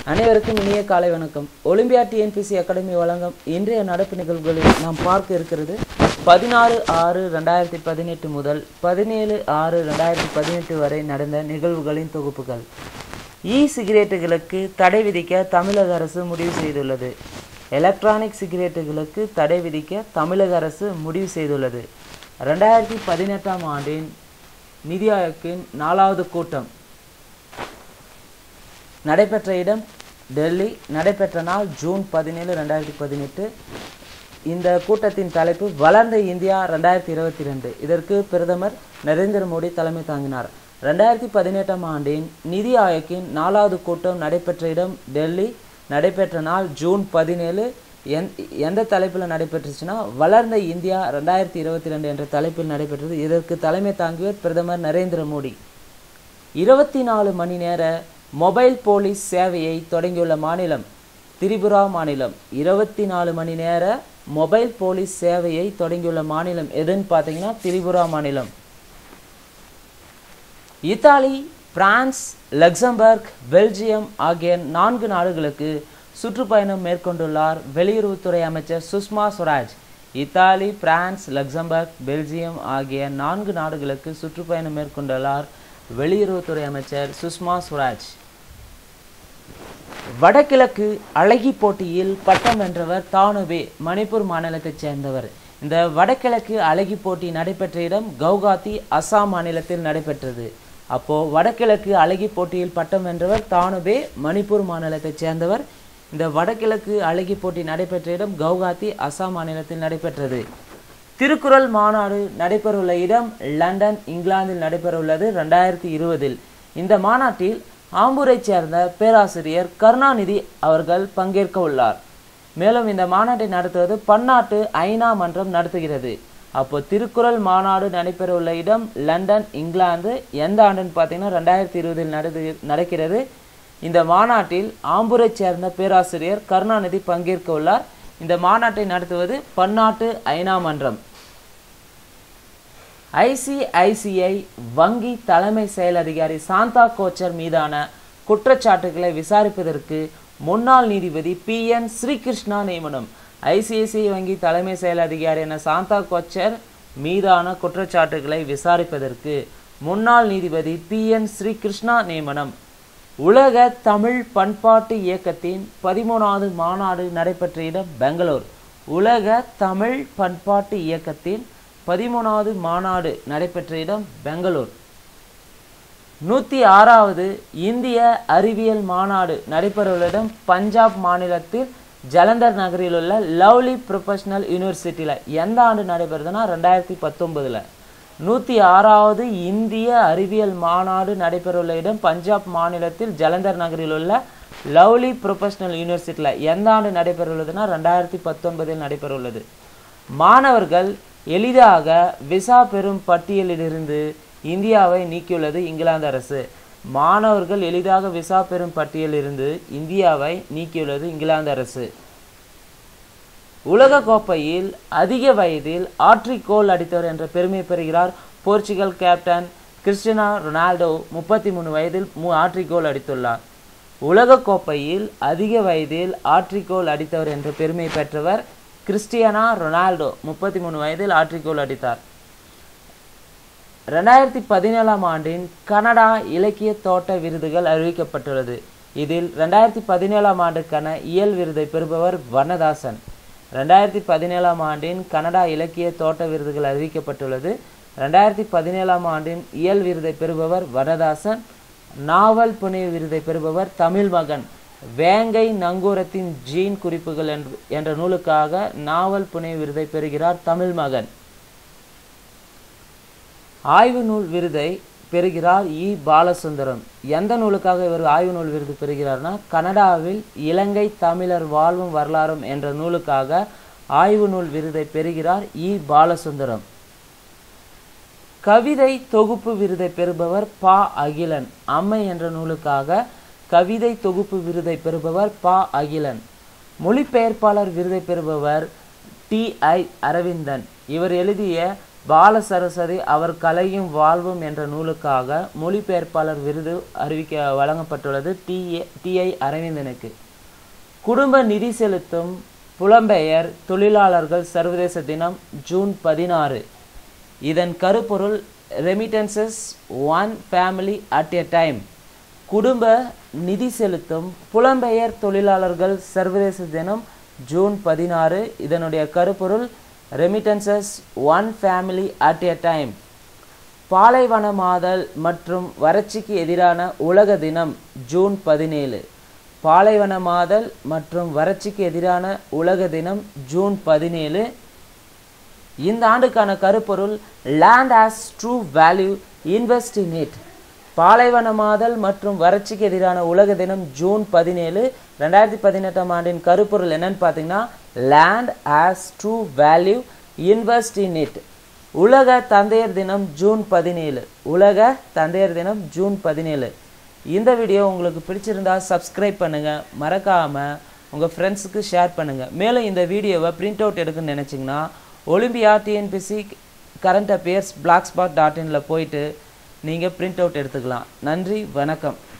அனைவருக்கும் இனிய காலை வணக்கம் ஒலிம்பியா டிஎன்பிசி அகாடமி வழங்கும் இன்றைய நடப்பு நிகழ்வுகளில் நாம் பார்க்க இருக்கிறது பதினாறு ஆறு ரெண்டாயிரத்தி பதினெட்டு முதல் பதினேழு ஆறு ரெண்டாயிரத்தி பதினெட்டு வரை நடந்த நிகழ்வுகளின் தொகுப்புகள் இ சிகரெட்டுகளுக்கு தடை விதிக்க தமிழக அரசு முடிவு செய்துள்ளது எலக்ட்ரானிக் சிகரெட்டுகளுக்கு தடை விதிக்க தமிழக அரசு முடிவு செய்துள்ளது ரெண்டாயிரத்தி பதினெட்டாம் ஆண்டின் நிதி ஆயோக்கின் நாலாவது கூட்டம் நடைபெற்ற இடம் டெல்லி நடைபெற்ற நாள் ஜூன் பதினேழு ரெண்டாயிரத்தி பதினெட்டு இந்த கூட்டத்தின் தலைப்பு வளர்ந்த இந்தியா ரெண்டாயிரத்தி இருபத்தி ரெண்டு இதற்கு பிரதமர் நரேந்திர மோடி தலைமை தாங்கினார் ரெண்டாயிரத்தி பதினெட்டாம் ஆண்டின் நிதி ஆயோக்கின் நாலாவது கூட்டம் நடைபெற்ற இடம் டெல்லி நடைபெற்ற நாள் ஜூன் பதினேழு எந் எந்த தலைப்பில் நடைபெற்றுச்சுன்னா வளர்ந்த இந்தியா ரெண்டாயிரத்தி இருபத்தி ரெண்டு என்ற தலைப்பில் நடைபெற்றது இதற்கு தலைமை தாங்கியவர் பிரதமர் நரேந்திர மோடி இருபத்தி நாலு மணி நேர மொபைல் போலீஸ் சேவையை தொடங்கியுள்ள மாநிலம் திரிபுரா மாநிலம் இருபத்தி நாலு மணி நேர மொபைல் போலீஸ் சேவையை தொடங்கியுள்ள மாநிலம் எதுன்னு பார்த்தீங்கன்னா திரிபுரா மாநிலம் இத்தாலி பிரான்ஸ் லக்சம்பர்க் பெல்ஜியம் ஆகிய நான்கு நாடுகளுக்கு சுற்றுப்பயணம் மேற்கொண்டுள்ளார் வெளியுறவுத்துறை அமைச்சர் Sushma Swaraj Italy France Luxembourg Belgium ஆகிய நான்கு நாடுகளுக்கு சுற்றுப்பயணம் மேற்கொண்டுள்ளார் வெளியுறவுத்துறை அமைச்சர் சுஷ்மா ஸ்வராஜ் வடகிழக்கு அழகி போட்டியில் பட்டம் வென்றவர் தானுபே மணிப்பூர் மாநிலத்தைச் சேர்ந்தவர் இந்த வடகிழக்கு அழகி போட்டி நடைபெற்ற இடம் கவுகாத்தி அசாம் மாநிலத்தில் நடைபெற்றது அப்போ வடகிழக்கு அழகி போட்டியில் பட்டம் வென்றவர் தானுபே மணிப்பூர் மாநிலத்தைச் சேர்ந்தவர் இந்த வடகிழக்கு அழகி போட்டி நடைபெற்ற இடம் கவுகாத்தி அசாம் மாநிலத்தில் நடைபெற்றது திருக்குறள் மாநாடு நடைபெறவுள்ள இடம் லண்டன் இங்கிலாந்தில் நடைபெறவுள்ளது ரெண்டாயிரத்தி இருபதில் இந்த மாநாட்டில் ஆம்பூரைச் சேர்ந்த பேராசிரியர் கருணாநிதி அவர்கள் பங்கேற்க உள்ளார் மேலும் இந்த மாநாட்டை நடத்துவது பன்னாட்டு ஐநா மன்றம் நடத்துகிறது அப்போ திருக்குறள் மாநாடு நடைபெறவுள்ள இடம் லண்டன் இங்கிலாந்து எந்த ஆண்டுன்னு பார்த்தீங்கன்னா ரெண்டாயிரத்தி இருபதில் நடந்து நடக்கிறது இந்த மாநாட்டில் ஆம்பூரைச் சேர்ந்த பேராசிரியர் கருணாநிதி பங்கேற்க உள்ளார் இந்த மாநாட்டை நடத்துவது பன்னாட்டு ஐநா மன்றம் ஐசிஐசிஐ வங்கி தலைமை செயல் அதிகாரி சாந்தா கோச்சர் மீதான குற்றச்சாட்டுகளை விசாரிப்பதற்கு முன்னாள் நீதிபதி பி என் ஸ்ரீகிருஷ்ணா நியமனம் ஐசிஐசிஐ வங்கி தலைமை செயல் அதிகாரியான சாந்தா கோச்சர் மீதான குற்றச்சாட்டுகளை விசாரிப்பதற்கு முன்னாள் நீதிபதி பி என் ஸ்ரீகிருஷ்ணா நியமனம் உலக தமிழ் பண்பாட்டு இயக்கத்தின் பதிமூணாவது மாநாடு நடைபெற்ற இடம் பெங்களூர் உலக தமிழ் பண்பாட்டு இயக்கத்தின் பதிமூணாவது மாநாடு நடைபெற்ற இடம் பெங்களூர் நூற்றி ஆறாவது இந்திய அறிவியல் மாநாடு நடைபெறவுள்ள இடம் பஞ்சாப் மாநிலத்தில் ஜலந்தர் நகரில் உள்ள லவ்லி ப்ரொஃபஷனல் யூனிவர்சிட்டியில் எந்த ஆண்டு நடைபெறுதுன்னா ரெண்டாயிரத்தி பத்தொன்பதில் நூற்றி ஆறாவது இந்திய அறிவியல் மாநாடு நடைபெறவுள்ள இடம் பஞ்சாப் மாநிலத்தில் ஜலந்தர் நகரில் உள்ள லவ்லி ப்ரொஃபஷனல் யூனிவர்சிட்டியில் எந்த ஆண்டு நடைபெறவுள்ளதுன்னா ரெண்டாயிரத்தி பத்தொன்பதில் நடைபெறவுள்ளது மாணவர்கள் எளிதாக விசா பெறும் பட்டியலிலிருந்து இந்தியாவை நீக்கியுள்ளது இங்கிலாந்து அரசு மாணவர்கள் எளிதாக விசா பெறும் பட்டியலிருந்து இந்தியாவை நீக்கியுள்ளது இங்கிலாந்து அரசு உலக கோப்பையில் அதிக வயதில் ஆட்ரிக் கோல் அடித்தவர் என்ற பெருமை பெறுகிறார் போர்ச்சுகல் கேப்டன் கிறிஸ்டினா ரொனால்டோ முப்பத்தி மூணு வயதில் மூ ஆட்ரிக் கோல் அடித்துள்ளார் உலக கோப்பையில் அதிக வயதில் ஆட்ரிக் கோல் அடித்தவர் என்ற பெருமை பெற்றவர் கிறிஸ்டியானா ரொனால்டோ முப்பத்தி மூணு வயதில் ஆட்ரிக் கோல் அடித்தார் ரெண்டாயிரத்தி பதினேழாம் ஆண்டின் கனடா இலக்கிய தோட்ட விருதுகள் அறிவிக்கப்பட்டுள்ளது இதில் ரெண்டாயிரத்தி பதினேழாம் ஆண்டுக்கான இயல் விருதை பெறுபவர் வண்ணதாசன் ரெண்டாயிரத்தி பதினேழாம் ஆண்டின் கனடா இலக்கிய தோட்ட விருதுகள் அறிவிக்கப்பட்டுள்ளது ரெண்டாயிரத்தி பதினேழாம் ஆண்டின் இயல் விருதை பெறுபவர் வனதாசன் நாவல் புனைவு விருதை பெறுபவர் தமிழ் மகன் வேங்கை நங்கூரத்தின் ஜீன் குறிப்புகள் என்ற நூலுக்காக நாவல் புனைவு விருதை பெறுகிறார் தமிழ் மகன் ஆய்வு நூல் விருதை பெறுகிறார் இ பாலசுந்தரம் எந்த நூலுக்காக இவர் ஆய்வு நூல் விருது பெறுகிறார்னா கனடாவில் இலங்கை தமிழர் வாழ்வும் வரலாறும் என்ற நூலுக்காக ஆய்வு நூல் விருதை பெறுகிறார் இ பாலசுந்தரம் கவிதை தொகுப்பு விருதை பெறுபவர் பா அகிலன் அம்மை என்ற நூலுக்காக கவிதை தொகுப்பு விருதை பெறுபவர் பா அகிலன் மொழிபெயர்ப்பாளர் விருதை பெறுபவர் டி ஐ அரவிந்தன் இவர் எழுதிய பால சரஸ்வதி அவர் கலையும் வாழ்வும் என்ற நூலுக்காக மொழிபெயர்ப்பாளர் விருது அறிவிக்க வழங்கப்பட்டுள்ளது டிஏ டிஐ அரவிந்தனுக்கு குடும்ப நிதி செலுத்தும் புலம்பெயர் தொழிலாளர்கள் சர்வதேச தினம் ஜூன் பதினாறு இதன் கருப்பொருள் remittances one family at a time குடும்ப நிதி செலுத்தும் புலம்பெயர் தொழிலாளர்கள் சர்வதேச தினம் ஜூன் பதினாறு இதனுடைய கருப்பொருள் remittances one family at a time பாலைவனமாதல் மற்றும் வறட்சிக்கு எதிரான உலக தினம் ஜூன் பதினேழு பாலைவனமாதல் மற்றும் வறட்சிக்கு எதிரான உலக தினம் ஜூன் பதினேழு இந்த ஆண்டுக்கான கருப்பொருள் land as true value invest in it பாலைவனமாதல் மற்றும் வறட்சிக்கு எதிரான உலக தினம் ஜூன் பதினேழு ரெண்டாயிரத்தி பதினெட்டாம் ஆண்டின் கருப்பொருள் என்னன்னு பார்த்தீங்கன்னா land as true value invest in it உலக தந்தையர் தினம் ஜூன் பதினேழு உலக தந்தையர் தினம் ஜூன் பதினேழு இந்த வீடியோ உங்களுக்கு பிடிச்சிருந்தா சப்ஸ்கிரைப் பண்ணுங்கள் மறக்காமல் உங்கள் ஃப்ரெண்ட்ஸுக்கு ஷேர் பண்ணுங்கள் மேலும் இந்த வீடியோவை பிரிண்ட் அவுட் எடுக்கணும்னு நினச்சிங்கன்னா Olympia TNPC current affairs blogspot dot இனில் போயிட்டு நீங்கள் பிரிண்ட் அவுட் எடுத்துக்கலாம் நன்றி வணக்கம்